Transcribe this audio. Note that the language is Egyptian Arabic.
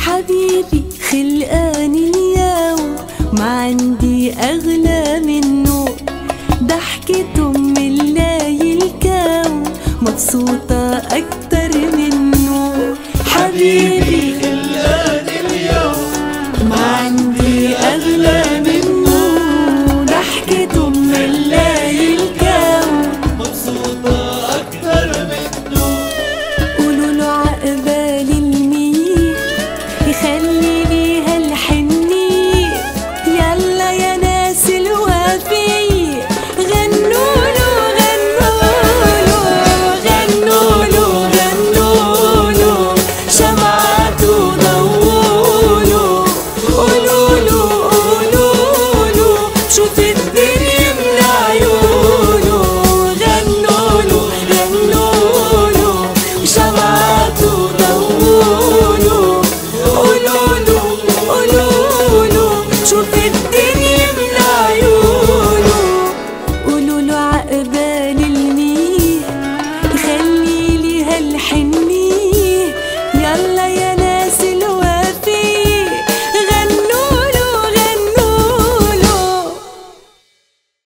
حبيبي خلقاني اليوم ما عندي أغلى منه ضحكته ملاي الكون مبسوطة أكتر منه حبيبي خلاني اليوم ما عندي أغلى منه ضحكته ملاي الكون مبسوطة أكتر منه قولوا له عقبال المية يخلي ليها الحنية يلا يا ناس الوفية غنوا له غنوا له غنوا له غنوا له شمعته ضووا له قولوا له قولوا له شوف الدنيا من عيونه غنوا له غنوا له شمعته ضووا له قولوا له قولوا له شوف الدنيا